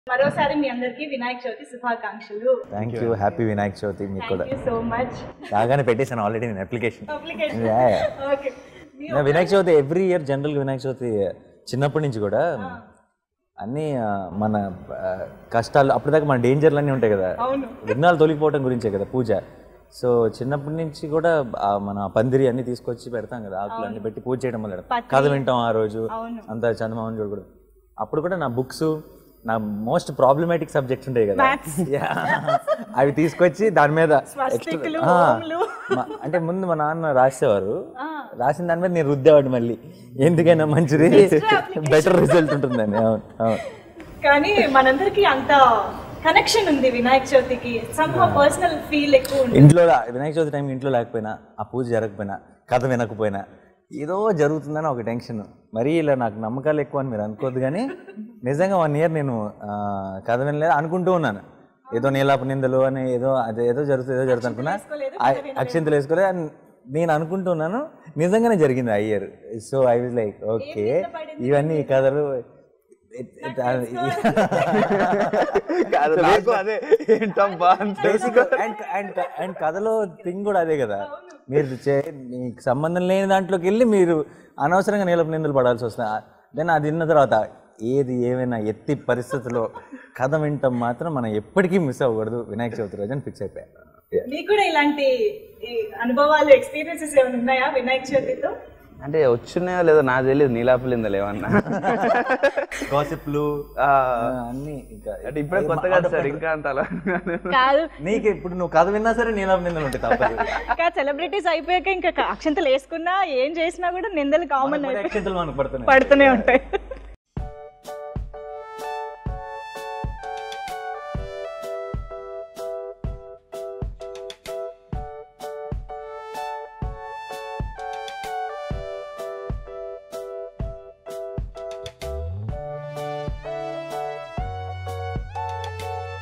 మరోసారి మీ అందరికీ వినాయక చవితి శుభాకాంక్షలు thank you happy Vinayaka Chavithi మీకు కూడా థ్యాంక్ యూ సో మచ్ బాగానే పెట్టేశాను ఆల్రెడీ నేను application application okay Vinayaka Chavithi every year జనరల్గా వినాయక చవితి చిన్నప్పటి నుంచి కూడా అన్నీ ఆ, మన ఆ, కష్టాలు అప్పటిదాకా మన డేంజర్లు అన్నీ ఉంటాయి కదా అవును విఘ్నాలు తొలగిపోవటం గురించే కదా పూజ సో చిన్నప్పటి నుంచి కూడా ఆ మన పందిరి అన్ని తీసుకొచ్చి పెడతాం కదా ఆకులు అన్ని పెట్టి పూజ చేయడం వల్ల కథ వింటాం ఆ రోజు అవును. అంతా చందమామని చూడకూడదు అప్పుడు కూడా నా బుక్స్ నా మోస్ట్ ప్రాబ్లమాటిక్ సబ్జెక్ట్స్ ఉంటాయి కదా Yeah. అవి తీసుకొచ్చి దాని మీద స్వస్తికులు, ఆ, ఓంలు. మా- అంటే ముందు మా నాన్న రాసేవారు రాసిన దాని మీద నేను రుద్దేవాడు మళ్ళీ ఎందుకైనా మంచిది బెటర్ రిజల్ట్ ఉంటుందని అవును అవును కానీ మనందరికీ అంత కనెక్షన్ ఉంది వినాయక చవితికి సంహ పర్సనల్ ఫీల్ ఎక్కువ ఉంది ఇంట్లో రా- వినాయక చవితి టైం ఇంట్లో లేకపోయినా ఆ పూజ జరగకపోయినా కథ వినకపోయినా ఏదో జరుగుతుందని ఒక టెన్షన్ మరీ ఇలా నాకు నమ్మకాలు ఎక్కువ అని మీరు అనుకోవద్దు కానీ నిజంగా వన్ ఇయర్ నేను ఆ, కథ వినలేదు అనుకుంటూ ఉన్నాను ఏదో నీలాప నిందలు అని ఏదో అదే ఏదో జరుగుతుంది ఏదో జరుగుతుంది అనుకున్నా ఆ- అక్షింతలు వేసుకోలేదు అని నేను అనుకుంటున్నాను నిజంగానే జరిగింది ఆ year so I was like okay ఇవన్నీ ఈ కథలు కాదు నాకు అదే ఏంటబ్బా బేసిక్ అండ్ అండ్ అండ్ కథలో థింగ్ కూడా అదే కదా మీరు చే మీకు సంబంధం లేని దాంట్లోకి వెళ్ళి మీరు అనవసరంగా నీలపు నిందలు పడాల్సి వస్తుంది దెన్ అది విన్న తర్వాత ఏది ఏమైనా ఎత్తి పరిస్థితుల్లో కథ వింటాం మాత్రం మనం ఎప్పటికీ మిస్ అవ్వకూడదు వినాయక చవితి రోజు అని ఫిక్స్ అయిపోయా మీకు కూడా ఇలాంటి ఈ అనుభవాలు ఎక్స్పీరియన్సెస్ ఏమైనా ఉన్నాయా వినాయక చవితితో అంటే వచ్చినాయో లేదో నాకు తెలియదు నీలాపలిందా లేవన్నా కాసిప్లు ఆ, అన్ని ఇంకా అంటే ఇప్పుడే కొత్తగా సార్ ఇంకా అంత అలా కాదు నీకు ఇప్పుడు నువ్వు కథ విన్నా సరే నీలపు నిందలు ఉంటాయి తప్పదు ఇంకా సెలబ్రిటీస్ అయిపోయాక ఇంకా అక్షంతలు వేసుకున్నా ఏం చేసినా కూడా నిందలు కామన్ అక్షంతలు మనకు పడుతున్నాయి పడుతూనే ఉంటాయి